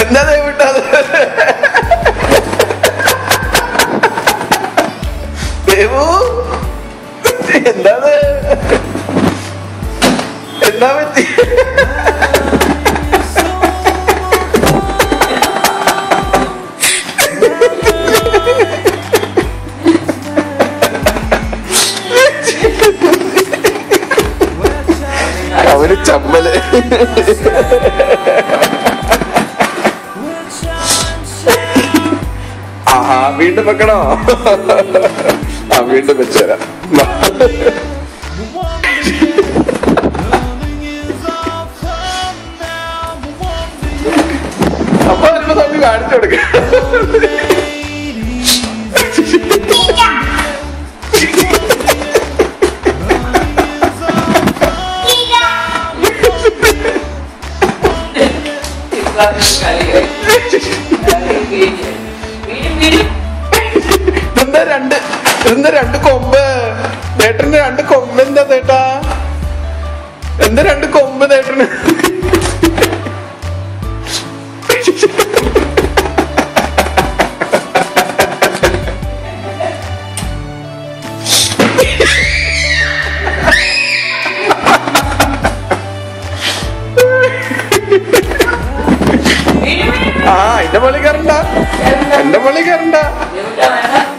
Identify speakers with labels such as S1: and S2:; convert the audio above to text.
S1: എന്താ വിട്ടത് ദേവു എന്താ എന്താ പറ്റി അവന് ചമ്മല് ആഹാ വീണ്ടും വെക്കണോ ആ വീണ്ടും വെച്ചുതരാം വാ. അപ്പൊ വരുമ്പോ നമുക്ക് കാണിച്ചു കൊടുക്കാം ഇതെന്താ രണ്ട് ഇതെന്താ രണ്ട് കൊമ്പ് നേട്ടന്റെ രണ്ട് കൊമ്പ് എന്താ നേട്ടാ എന്താ രണ്ട് കൊമ്പ് നേട്ടന് ആ എന്റെ പള്ളി കയറണ്ട എന്റെ പള്ളി കയറണ്ട